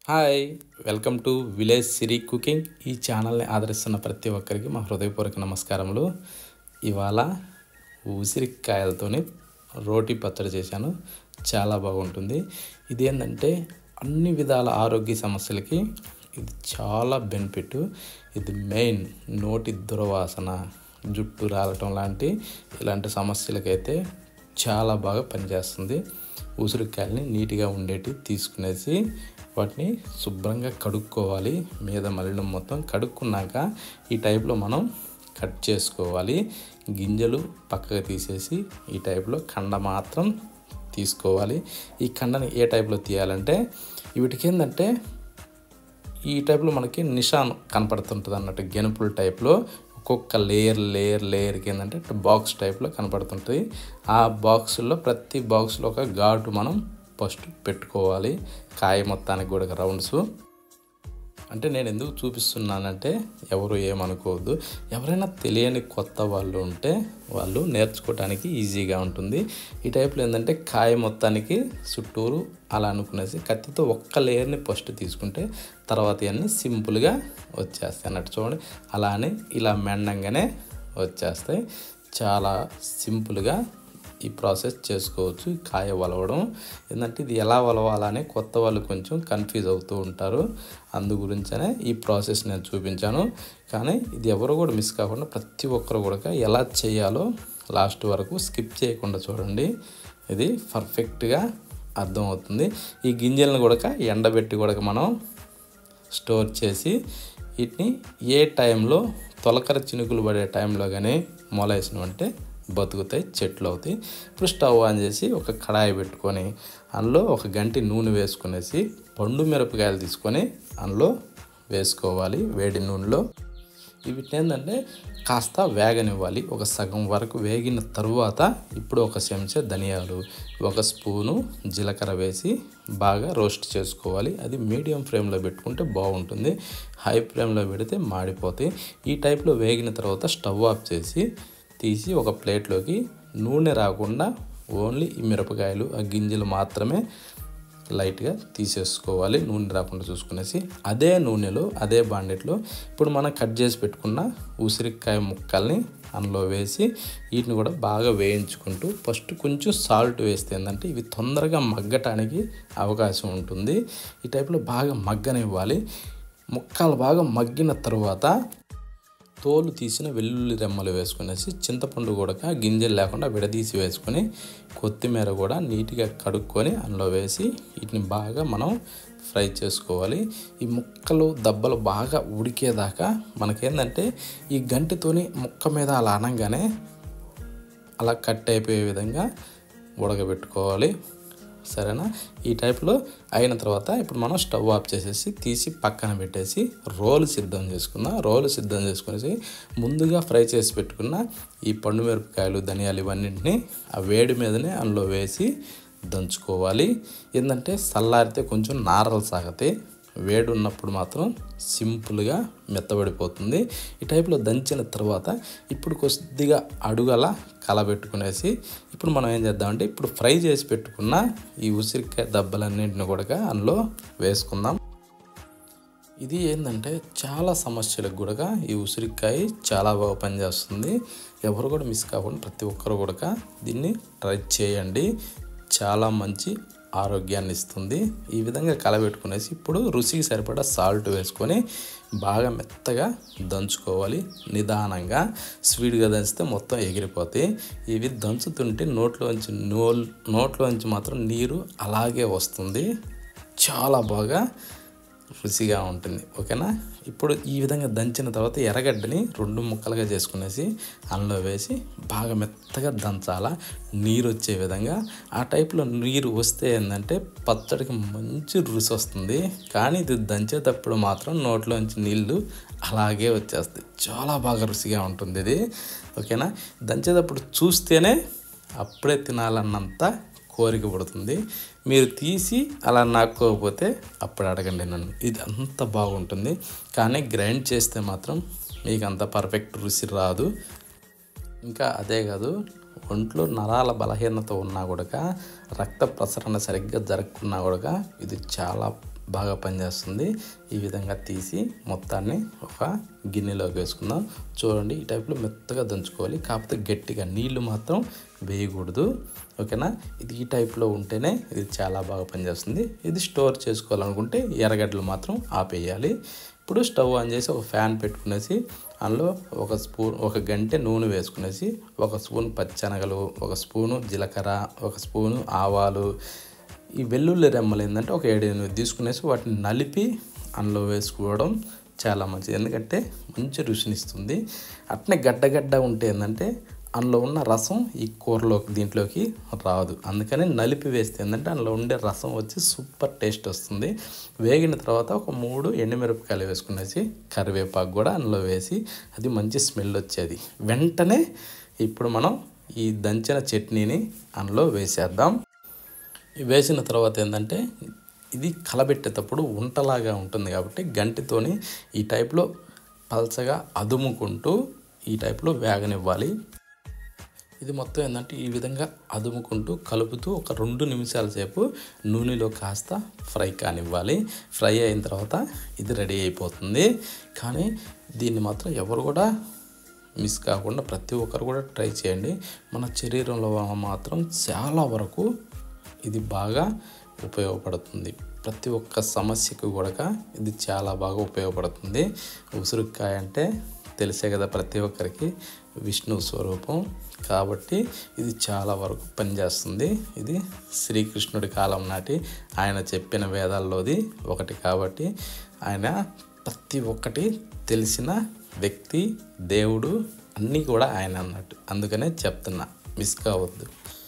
hi welcome to village Siri cooking ఈ ఛానల్ని ఆదరిస్తున్న ప్రతి ఒక్కరికి మా హృదయపూర్వక నమస్కారములు ఇవాళ ఉసిరికాయలతోని రోటి పచ్చడి చేశాను చాలా బాగుంటుంది ఇదేంటంటే అన్ని విధాల ఆరోగ్య సమస్యలకి ఇది చాలా బెనిఫిట్ ఇది మెయిన్ నోటి దుర్వాసన జుట్టు రాలటం లాంటి ఇలాంటి సమస్యలకైతే చాలా బాగా పనిచేస్తుంది ఉసిరికాయలని నీట్గా ఉండేటి తీసుకునేసి వాటిని శుభ్రంగా కడుక్కోవాలి మీద మలినం మొత్తం కడుక్కున్నాక ఈ టైప్లో మనం కట్ చేసుకోవాలి గింజలు పక్కకు తీసేసి ఈ టైప్లో కండ మాత్రం తీసుకోవాలి ఈ కండని ఏ టైప్లో తీయాలంటే వీటికి ఏంటంటే ఈ టైప్లో మనకి నిషాన్ కనపడుతుంటుంది అన్నట్టు గెనుపుల టైప్లో ఒక్కొక్క లేయర్ లేయర్ లేయర్కి ఏంటంటే బాక్స్ టైప్లో కనపడుతుంటుంది ఆ బాక్సుల్లో ప్రతి బాక్స్లో ఒక ఘాటు మనం ఫస్ట్ పెట్టుకోవాలి కాయ మొత్తానికి కూడా రౌండ్స్ అంటే నేను ఎందుకు చూపిస్తున్నానంటే ఎవరు ఏమనుకోవద్దు ఎవరైనా తెలియని కొత్త వాళ్ళు ఉంటే వాళ్ళు నేర్చుకోవడానికి ఈజీగా ఉంటుంది ఈ టైప్లో ఏంటంటే కాయ మొత్తానికి చుట్టూరు అలా అనుకునేసి కత్తితో ఒక్క లేయర్ని ఫస్ట్ తీసుకుంటే తర్వాత ఇవన్నీ సింపుల్గా వచ్చేస్తాయి అన్నట్టు చూడండి అలానే ఇలా మెండంగానే వచ్చేస్తాయి చాలా సింపుల్గా ఈ ప్రాసెస్ చేసుకోవచ్చు కాయ వలవడం ఏంటంటే ఇది ఎలా వలవాలని కొత్త వాళ్ళు కొంచెం కన్ఫ్యూజ్ అవుతూ ఉంటారు అందు గురించనే ఈ ప్రాసెస్ నేను చూపించాను కానీ ఇది ఎవరు కూడా మిస్ కాకుండా ప్రతి ఒక్కరు కూడా ఎలా చేయాలో లాస్ట్ వరకు స్కిప్ చేయకుండా చూడండి ఇది పర్ఫెక్ట్గా అర్థమవుతుంది ఈ గింజలను కూడా ఎండబెట్టి కూడా మనం స్టోర్ చేసి వీటిని ఏ టైంలో తొలకర చినుకులు పడే టైంలో కానీ మొలేసినవంటే బతుకుతాయి చెట్లు అవుతాయి ఇప్పుడు స్టవ్ ఆన్ చేసి ఒక కడాయి పెట్టుకొని అందులో ఒక గంటి నూనె వేసుకునేసి పండు మిరపకాయలు తీసుకొని అందులో వేసుకోవాలి వేడి నూనెలో వీటిని ఏంటంటే కాస్త వేగనివ్వాలి ఒక సగం వరకు వేగిన తరువాత ఇప్పుడు ఒక చెంచా ధనియాలు ఒక స్పూను జీలకర్ర వేసి బాగా రోస్ట్ చేసుకోవాలి అది మీడియం ఫ్లేమ్లో పెట్టుకుంటే బాగుంటుంది హై ఫ్లేమ్లో పెడితే మాడిపోతాయి ఈ టైప్లో వేగిన తర్వాత స్టవ్ ఆఫ్ చేసి తీసి ఒక ప్లేట్లోకి నూనె రాకుండా ఓన్లీ ఈ మిరపకాయలు ఆ గింజలు మాత్రమే లైట్గా తీసేసుకోవాలి నూనె రాకుండా చూసుకునేసి అదే నూనెలో అదే బాండెట్లో ఇప్పుడు మనం కట్ చేసి పెట్టుకున్న ఉసిరికాయ ముక్కల్ని అందులో వేసి వీటిని కూడా బాగా వేయించుకుంటూ ఫస్ట్ కొంచెం సాల్ట్ వేస్తే ఏంటంటే ఇవి తొందరగా మగ్గటానికి అవకాశం ఉంటుంది ఈ టైప్లో బాగా మగ్గనివ్వాలి ముక్కలు బాగా మగ్గిన తర్వాత తోలు తీసిన వెల్లుల్లి రెమ్మలు వేసుకునేసి చింతపండు కూడా గింజలు లేకుండా విడదీసి వేసుకొని కొత్తిమీర కూడా నీట్గా కడుక్కొని అందులో వేసి వీటిని బాగా మనం ఫ్రై చేసుకోవాలి ఈ ముక్కలు దెబ్బలు బాగా ఉడికేదాకా మనకేంటంటే ఈ గంటితోని ముక్క మీద అలా అనగానే అలా కట్ అయిపోయే విధంగా ఉడకబెట్టుకోవాలి సరేనా ఈ టైప్లో అయిన తర్వాత ఇప్పుడు మనం స్టవ్ ఆఫ్ చేసేసి తీసి పక్కన పెట్టేసి రోలు సిద్ధం చేసుకుందాం రోలు సిద్ధం చేసుకునేసి ముందుగా ఫ్రై చేసి పెట్టుకున్న ఈ పండు మిరపకాయలు ధనియాలు ఇవన్నింటినీ ఆ వేడి మీదనే అందులో వేసి దంచుకోవాలి ఏంటంటే చల్లారితే కొంచెం నారలు సాగితే వేడి ఉన్నప్పుడు మాత్రం సింపుల్గా మెత్తబడిపోతుంది ఈ టైప్లో దంచిన తర్వాత ఇప్పుడు కొద్దిగా అడుగల కలబెట్టుకునేసి ఇప్పుడు మనం ఏం చేద్దామంటే ఇప్పుడు ఫ్రై చేసి పెట్టుకున్న ఈ ఉసిరికాయ దెబ్బలన్నింటిని కూడా అందులో వేసుకుందాం ఇది ఏంటంటే చాలా సమస్యలకు కూడా ఈ ఉసిరికాయ చాలా బాగా పనిచేస్తుంది ఎవరు కూడా మిస్ కాకుండా ప్రతి ఒక్కరు కూడా దీన్ని ట్రై చేయండి చాలా మంచి ఆరోగ్యాన్ని ఇస్తుంది ఈ విధంగా కలబెట్టుకునేసి ఇప్పుడు రుచికి సరిపడా సాల్ట్ వేసుకొని బాగా మెత్తగా దంచుకోవాలి నిదానంగా స్వీట్గా దంచితే మొత్తం ఎగిరిపోతాయి ఇవి దంచుతుంటే నోట్లోంచి నోల్ నోట్లోంచి మాత్రం నీరు అలాగే వస్తుంది చాలా బాగా రుచిగా ఉంటుంది ఓకేనా ఇప్పుడు ఈ విధంగా దంచిన తర్వాత ఎర్రగడ్డని రెండు ముక్కలుగా చేసుకునేసి అందులో వేసి బాగా మెత్తగా దంచాల నీరు వచ్చే విధంగా ఆ టైప్లో నీరు వస్తే ఏంటంటే పచ్చడికి మంచి రుచి వస్తుంది కానీ ఇది దంచేటప్పుడు మాత్రం నోట్లోంచి నీళ్ళు అలాగే వచ్చేస్తాయి చాలా బాగా రుచిగా ఉంటుంది ఇది ఓకేనా దంచేటప్పుడు చూస్తేనే అప్పుడే తినాలన్నంత కోరిక పడుతుంది మీరు తీసి అలా నాక్కోకపోతే అప్పుడు అడగండి నన్ను ఇది అంత బాగుంటుంది కానీ గ్రైండ్ చేస్తే మాత్రం మీకు అంత పర్ఫెక్ట్ రుచి రాదు ఇంకా అదే కాదు ఒంట్లో నరాల బలహీనత ఉన్నా కూడా రక్త ప్రసరణ సరిగ్గా జరగకున్నా కూడా ఇది చాలా బాగా పనిచేస్తుంది ఈ విధంగా తీసి మొత్తాన్ని ఒక గిన్నెలోకి వేసుకుందాం చూడండి ఈ టైప్లో మెత్తగా దంచుకోవాలి కాకపోతే గట్టిగా నీళ్లు మాత్రం వేయకూడదు ఓకేనా ఇది ఈ టైప్లో ఉంటేనే ఇది చాలా బాగా పనిచేస్తుంది ఇది స్టోర్ చేసుకోవాలనుకుంటే ఎర్రగడ్డలు మాత్రం ఆపేయాలి ఇప్పుడు స్టవ్ ఆన్ చేసి ఒక ఫ్యాన్ పెట్టుకునేసి అందులో ఒక స్పూన్ ఒక గంటె నూనె వేసుకునేసి ఒక స్పూన్ పచ్చనగలు ఒక స్పూను జీలకర్ర ఒక స్పూను ఆవాలు ఈ వెల్లుల్లి రెమ్మలు ఏంటంటే ఒక ఏడు ఎనిమిది తీసుకునేసి వాటిని నలిపి అందులో వేసుకోవడం చాలా మంచిది ఎందుకంటే మంచి రుచినిస్తుంది అట్నే గడ్డగడ్డ ఉంటే ఏంటంటే అందులో ఉన్న రసం ఈ కూరలోకి దీంట్లోకి రాదు అందుకని నలిపి వేస్తే ఏంటంటే అందులో ఉండే రసం వచ్చి సూపర్ టేస్ట్ వస్తుంది వేగిన తర్వాత ఒక మూడు ఎండుమిరపకాయలు వేసుకునేసి కరివేపాకు కూడా అందులో వేసి అది మంచి స్మెల్ వచ్చేది వెంటనే ఇప్పుడు మనం ఈ దంచిన చట్నీని అందులో వేసేద్దాం వేసిన తర్వాత ఏంటంటే ఇది కలబెట్టేటప్పుడు ఉంటలాగా ఉంటుంది కాబట్టి గంటితోని ఈ టైప్లో పల్చగా అదుముకుంటూ ఈ టైప్లో వేగనివ్వాలి ఇది మొత్తం ఏంటంటే ఈ విధంగా అదుముకుంటూ కలుపుతూ ఒక రెండు నిమిషాల సేపు నూనెలో కాస్త ఫ్రై కానివ్వాలి ఫ్రై అయిన తర్వాత ఇది రెడీ అయిపోతుంది కానీ దీన్ని మాత్రం ఎవరు కూడా మిస్ కాకుండా ప్రతి ఒక్కరు కూడా ట్రై చేయండి మన శరీరంలో మాత్రం చాలా వరకు ఇది బాగా ఉపయోగపడుతుంది ప్రతి ఒక్క సమస్యకు కూడా ఇది చాలా బాగా ఉపయోగపడుతుంది ఉసురుకాయ అంటే తెలిసే కదా ప్రతి ఒక్కరికి విష్ణు స్వరూపం కాబట్టి ఇది చాలా వరకు పనిచేస్తుంది ఇది శ్రీకృష్ణుడి కాలం నాటి ఆయన చెప్పిన వేదాల్లోది ఒకటి కాబట్టి ఆయన ప్రతి ఒక్కటి తెలిసిన వ్యక్తి దేవుడు అన్నీ కూడా ఆయన అన్నట్టు అందుకనే చెప్తున్నా మిస్ కావద్దు